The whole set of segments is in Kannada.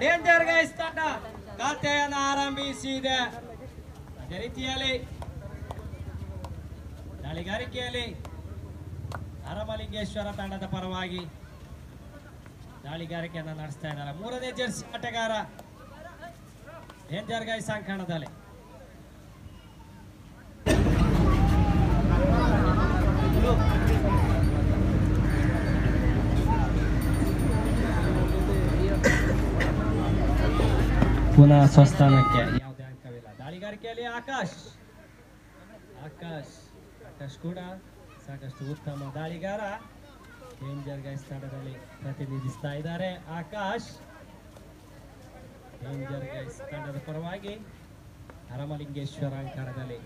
ಡೇಂಜರ್ ಗೈಸ್ ತಂಡ ಖಾತೆಯನ್ನು ಆರಂಭಿಸಿದೆ ಅದೇ ರೀತಿಯಲ್ಲಿ ದಾಳಿಗಾರಿಕೆಯಲ್ಲಿ ಹರಮಲಿಂಗೇಶ್ವರ ತಂಡದ ಪರವಾಗಿ ದಾಳಿಗಾರಿಕೆಯನ್ನು ನಡೆಸ್ತಾ ಇದ್ದಾರೆ ಮೂರನೇ ಜರ್ಸಿ ಆಟಗಾರ ಡೇಂಜರ್ ಗೈಸ್ ಅಂಕಣದಲ್ಲಿ ಪುನಃ ಸ್ವಸ್ಥಾನಕ್ಕೆ ಯಾವುದೇ ಅಂಕವಿಲ್ಲ ದಾಳಿಗಾರಿಕೆಯಲ್ಲಿ ಆಕಾಶ್ ಆಕಾಶ್ ಆಕಾಶ್ ಕೂಡ ಸಾಕಷ್ಟು ಉತ್ತಮ ದಾಳಿಗಾರ ಡೇಂಜರ್ ಗೈಸ್ ತಂಡದಲ್ಲಿ ಪ್ರತಿನಿಧಿಸ್ತಾ ಇದ್ದಾರೆ ಆಕಾಶ್ ಡೇಂಜರ್ ಗೈಸ್ ತಂಡದ ಪರವಾಗಿ ಹರಮಲಿಂಗೇಶ್ವರ ಅಂಕಣದಲ್ಲಿ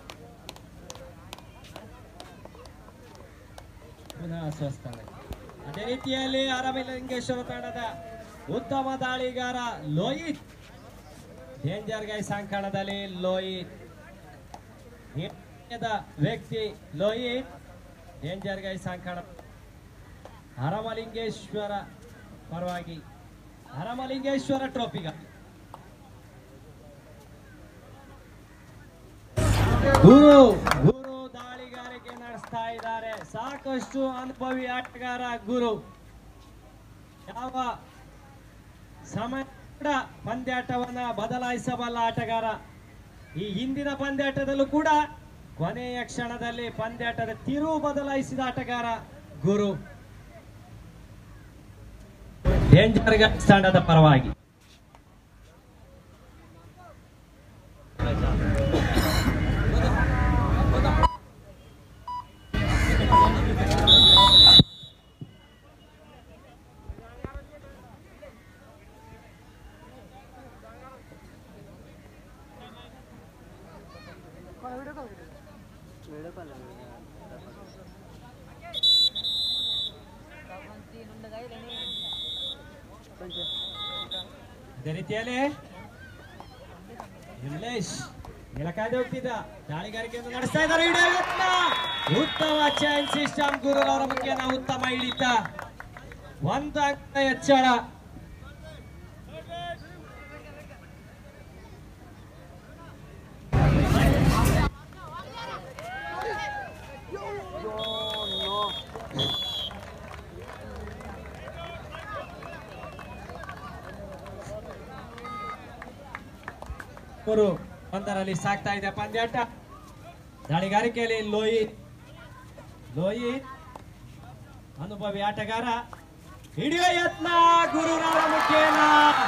ಪುನಃ ಸ್ವಸ್ಥಾನಕ್ಕೆ ಅದೇ ರೀತಿಯಲ್ಲಿ ಹರಮಲಿಂಗೇಶ್ವರ ತಂಡದ ಉತ್ತಮ ದಾಳಿಗಾರ ಲೋಹಿತ್ ಡೇಂಜರ್ ಗೈಸ್ ಅಂಕಣದಲ್ಲಿ ಲೋಹಿತ್ ನಿರ್ಣಯದ ವ್ಯಕ್ತಿ ಲೋಹಿತ್ ಡೇಂಜರ್ ಗೈಸ್ ಅಂಕಣ ಹರಮಲಿಂಗೇಶ್ವರ ಪರವಾಗಿ ಹರಮಲಿಂಗೇಶ್ವರ ಟ್ರೋಫಿಗ ಗುರು ಗುರು ದಾಳಿಗಾರಿಕೆ ನಡೆಸ್ತಾ ಇದ್ದಾರೆ ಸಾಕಷ್ಟು ಅನುಭವಿ ಆಟಗಾರ ಗುರು ಯಾವ ಸಮಯ ಕೂಡ ಪಂದ್ಯಾಟವನ್ನ ಬದಲಾಯಿಸಬಲ್ಲ ಆಟಗಾರ ಈ ಹಿಂದಿನ ಪಂದ್ಯಾಟದಲ್ಲೂ ಕೂಡ ಕೊನೆಯ ಕ್ಷಣದಲ್ಲಿ ಪಂದ್ಯಾಟದ ತಿರುವು ಬದಲಾಯಿಸಿದ ಆಟಗಾರ ಗುರು ಡೇಂಜರ್ ಗೈಸ್ ತಂಡದ ಪರವಾಗಿ ಅದೇ ರೀತಿಯಲ್ಲಿ ಇಂಗ್ಲಿಷ್ ನೆಲಕಾಯ್ದು ಹೋಗ್ತಿದ್ದ ದಾಳಿಗಾರಿಕೆಯನ್ನು ನಡೆಸ್ತಾ ಇದ್ದಾರೆ ಹಿಡಿಯೋ ಯತ್ನ. ಉತ್ತಮ ಚೈನ್ ಸಿಸ್ಟಮ್ ಗುರುರವರ ಮುಖೇನ ಉತ್ತಮ ಹಿಡಿತ ಒಂದು ಅಂಕ ಹೆಚ್ಚಳ ಮೂರು ಒಂದರಲ್ಲಿ ಸಾಕ್ತಾ ಇದೆ ಪಂದ್ಯಾಟ ದಾಳಿಗಾರಿಕೆಯಲ್ಲಿ ಲೋಹಿತ್ ಲೋಹಿತ್ ಅನುಭವಿ ಆಟಗಾರ ಹಿಡಿಯೋ ಯತ್ನ ಗುರುರಾವ ಮುಖೇನ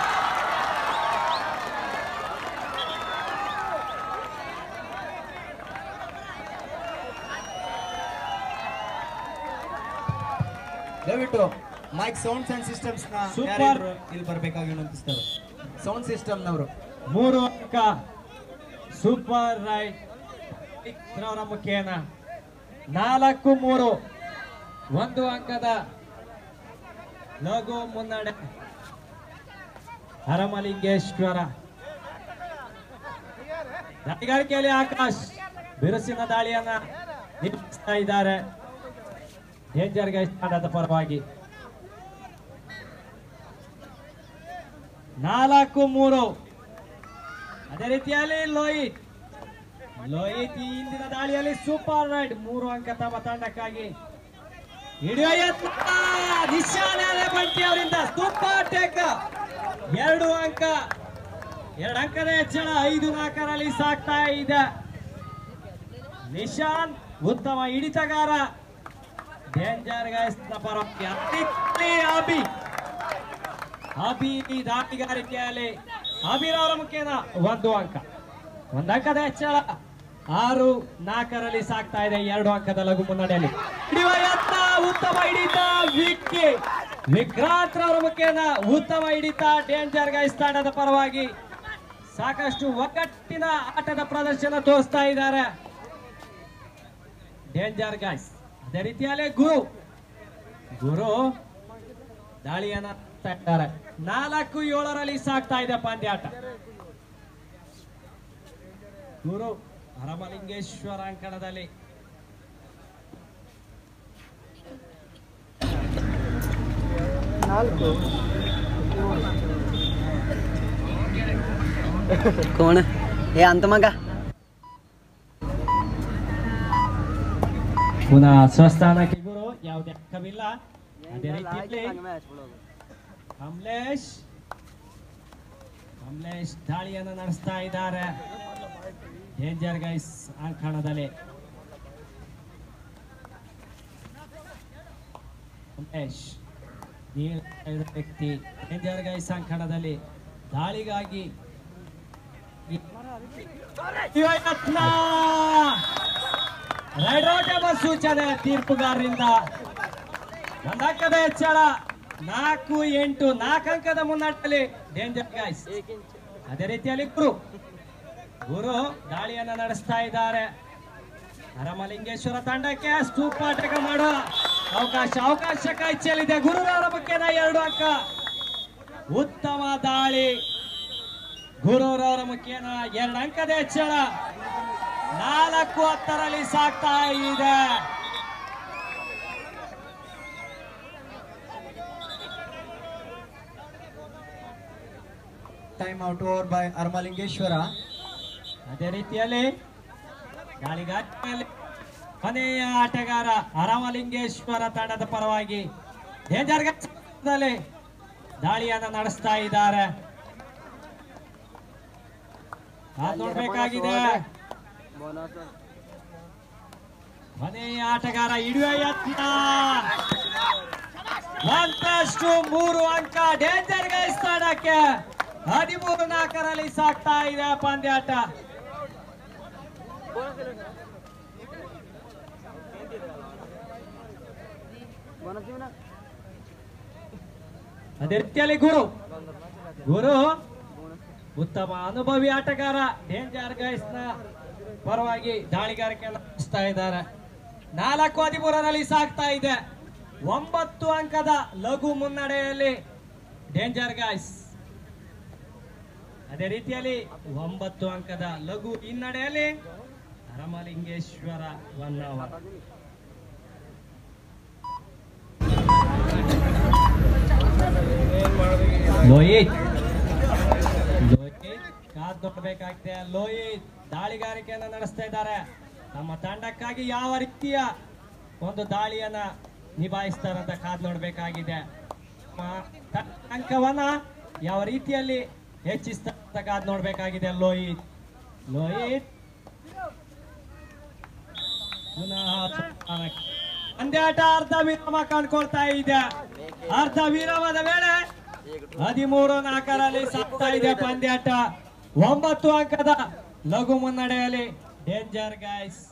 ದಯವಿಟ್ಟು ಮೈಕ್ ಸೌಂಡ್ಸ್ ಅಂಡ್ ಸಿಸ್ಟಮ್ಸ್ ನ Super. ಯಾರಾದ್ರೂ ಇಲ್ಲಿ ಬರ್ಬೇಕಾಗಿ ವಿನಂತಿಸ್ತಾರೆ ಸೌಂಡ್ ಸಿಸ್ಟಮ್ ನವರು ಮೂರು ಅಂಕ ಸೂಪರ್ ರೈಟ್ ಅವರ ಮುಖೇನ ನಾಲ್ಕು ಮೂರು ಒಂದು ಅಂಕದ ಲಘು ಮುನ್ನಡೆ ಹರಮಲಿಂಗೇಶ್ವರ ದಾಳಿಗಾರಿಕೆಯಲ್ಲಿ ಆಕಾಶ್ ಬಿರುಸಿನ ದಾಳಿಯನ್ನ ನಿರ್ವಹಿಸ್ತಾ ಇದ್ದಾರೆ ಡೇಂಜರ್ ಗೈಸ್ ತಂಡದ ಪರವಾಗಿ ನಾಲ್ಕು ಮೂರು ಅದೇ ರೀತಿಯಲ್ಲಿ ಲೋಹಿತ್ ಲೋಹಿತ್ ಈ ಹಿಂದಿನ ದಾಳಿಯಲ್ಲಿ ಸೂಪರ್ ರೈಡ್ ಮೂರು ಅಂಕ ತಮ್ಮ ತಂಡಕ್ಕಾಗಿ ಹಿಡಿಯೋ ಯತ್ನ ನಿಶಾನೆ ಬಂಟಿ ಅವರಿಂದ ಸೂಪರ್ ಟೇಕ್ ಎರಡು ಅಂಕ ಎರಡು ಅಂಕದ ಹೆಚ್ಚಳ ಐದು ನಾಲ್ಕರಲ್ಲಿ ಸಾಕ್ತಾ ಇದೆ ನಿಶಾನ್ ಉತ್ತಮ ಹಿಡಿತಗಾರ ಡೇಂಜರ್ ಗೈಸ್ ಪರವಾಗಿ ಅತಿ ಅಭಿ ಅಭಿ ದಾಳಿಗಾರಿಕೆಯಲ್ಲಿ ಅಭಿರವರ ಮುಖೇನ ಒಂದು ಅಂಕ ಒಂದು ಅಂಕದ ಹೆಚ್ಚಳ ಆರು ನಾಲ್ಕರಲ್ಲಿ ಸಾಕ್ತಾ ಇದೆ ಎರಡು ಅಂಕದ ಲಘು ಮುನ್ನಡೆಯಲ್ಲಿ ಹಿಡಿಯುವ ಯತ್ನ ಉತ್ತಮ ಹಿಡಿತ ವಿಕ್ಕಿ ವಿಕ್ರಾಂತ್ ರವರ ಮುಖೇನ ಉತ್ತಮ ಹಿಡಿತ ಡೇಂಜರ್ ಗೈಸ್ ತಂಡದ ಪರವಾಗಿ ಸಾಕಷ್ಟು ಒಗ್ಗಟ್ಟಿನ ಆಟದ ಪ್ರದರ್ಶನ ತೋರಿಸ್ತಾ ಇದ್ದಾರೆ ಡೇಂಜರ್ ಗೈಸ್ ಅದೇ ರೀತಿಯಲ್ಲಿ ಗುರು ಗುರು ದಾಳಿಯನ್ನ ಮಾಡ್ತಾ ಇದ್ದಾರೆ ನಾಲ್ಕು ಏಳರಲ್ಲಿ ಸಾಕ್ತಾ ಇದೆ ಪಂದ್ಯಾಟ ಗುರು ಹರಮಲಿಂಗೇಶ್ವರ ಅಂಕಣದಲ್ಲಿ ನಾಲ್ಕು कोण हे अंत मग ಪುನಃ ಸ್ವಸ್ಥಾನಕ್ಕೆ ಗುರು ಯಾವುದೇ ಅಕ್ಕವಿಲ್ಲ ಅದೇ ರೀತಿಯಲ್ಲಿ ಕಮಲೇಶ್ ಕಮಲೇಶ್ ದಾಳಿಯನ್ನು ನಡೆಸ್ತಾ ಇದ್ದಾರೆ ಡೇಂಜರ್ ಗೈಸ್ ಅಂಕಣದಲ್ಲಿ ಕಮಲೇಶ್ ನೀಳ ವ್ಯಕ್ತಿ ಡೇಂಜರ್ ಗೈಸ್ ಅಂಕಣದಲ್ಲಿ ದಾಳಿಗಾಗಿ ಯತ್ನ ರೆಡ್ ಔಟ್ ಎಂಬ ಸೂಚನೆ ತೀರ್ಪುಗಾರರಿಂದ ಒಂದಕ್ಕದ ಹೆಚ್ಚಳ ನಾಲ್ಕು ಎಂಟು ನಾಲ್ಕು ಅಂಕದ ಮುನ್ನಡೆಯಲ್ಲಿ ಡೇಂಜರ್ ಗೈಸ್ ಅದೇ ರೀತಿಯಲ್ಲಿ ಗುರು ಗುರು ದಾಳಿಯನ್ನ ನಡೆಸ್ತಾ ಇದ್ದಾರೆ ಹರಮಲಿಂಗೇಶ್ವರ ತಂಡಕ್ಕೆ ಸ್ತೂಪಾಟಕ ಮಾಡುವ ಅವಕಾಶ ಅವಕಾಶ ಕೈ ಚೆಲ್ಲಿದೆ ಗುರುರವರ ಮುಖ್ಯದ ಎರಡು ಅಂಕ ಉತ್ತಮ ದಾಳಿ ಗುರುರವರ ಮುಖ್ಯನ ಎರಡು ಅಂಕದ ಹೆಚ್ಚಳ ನಾಲ್ಕು ಹತ್ತರಲ್ಲಿ ಸಾಕ್ತಾ ಇದೆ Time out over by Armalingeshwara. ಅದೇ ರೀತಿಯಲ್ಲಿ ದಾಳಿಗಾರಿಕೆಯಲ್ಲಿ ಕೊನೆಯ ಆಟಗಾರ ಅರಮಲಿಂಗೇಶ್ವರ ತಂಡದ ಪರವಾಗಿ ಡೇಂಜರ್ ದಲ್ಲಿ ದಾಳಿಯನ್ನ ನಡೆಸ್ತಾ ಇದ್ದಾರೆ ಕಾದ್ ನೋಡ್ಬೇಕಾಗಿದೆ ಕೊನೆಯ ಆಟಗಾರ ಇಡುವೆ ಯತ್ನ ಒಂದಷ್ಟು ಮೂರು ಅಂಕ ಡೇಂಜರ್ ಗೈಸ್ ತಂಡಕ್ಕೆ ಹದಿಮೂರು ನಾಲ್ಕರಲ್ಲಿ ಸಾಕ್ತಾ ಇದೆ ಪಂದ್ಯಾಟ ಅದೇ ರೀತಿಯಲ್ಲಿ ಗುರು ಗುರು ಉತ್ತಮ ಅನುಭವಿ ಆಟಗಾರ ಡೇಂಜರ್ ಗೈಸ್ ನ ಪರವಾಗಿ ದಾಳಿಗಾರಿಕೆ ನಡೆಸ್ತಾ ಇದ್ದಾರೆ ನಾಲ್ಕು ಹದಿಮೂರರಲ್ಲಿ ಸಾಗ್ತಾ ಇದೆ ಒಂಬತ್ತು ಅಂಕದ ಲಘು ಮುನ್ನಡೆಯಲ್ಲಿ ಡೇಂಜರ್ ಗೈಸ್ ಅದೇ ರೀತಿಯಲ್ಲಿ ಒಂಬತ್ತು ಅಂಕದ ಲಘು ಹಿನ್ನಡೆಯಲ್ಲಿ ಹರಮಲಿಂಗೇಶ್ವರ ಒನ್ ಅವರ್ ಲೋಹಿತ್ ಲೋಹಿತ್ ಕಾದ್ ನೋಡ್ಬೇಕಾಗಿದೆ ಲೋಹಿತ್ ದಾಳಿಗಾರಿಕೆಯನ್ನ ನಡೆಸ್ತಾ ಇದ್ದಾರೆ ನಮ್ಮ ತಂಡಕ್ಕಾಗಿ ಯಾವ ರೀತಿಯ ಒಂದು ದಾಳಿಯನ್ನ ನಿಭಾಯಿಸ್ತಾರಂತ ಕಾದ್ ನೋಡ್ಬೇಕಾಗಿದೆ ನಮ್ಮ ತಂಡ ಅಂಕವನ್ನ ಯಾವ ರೀತಿಯಲ್ಲಿ ಹೆಚ್ಚಿಸ್ತಾರಂತ ಕಾದ್ ನೋಡ್ಬೇಕಾಗಿದೆ ಲೋಹಿತ್ ಲೋಹಿತ್ ಪುನಃ ಸ್ಥಾನಕ್ಕೆ. ಪಂದ್ಯಾಟ ಅರ್ಧ ವಿರಾಮ ಕಂಡ್ಕೊಳ್ತಾ ಇದೆ ಅರ್ಧ ವಿರಾಮದ ವೇಳೆ ಹದಿಮೂರು ನಾಲ್ಕರಲ್ಲಿ ಸಾಗ್ತಾ ಇದೆ ಪಂದ್ಯಾಟ ಒಂಬತ್ತು ಅಂಕದ ಲಘು ಮುನ್ನಡೆಯಲ್ಲಿ ಡೇಂಜರ್ ಗೈಸ್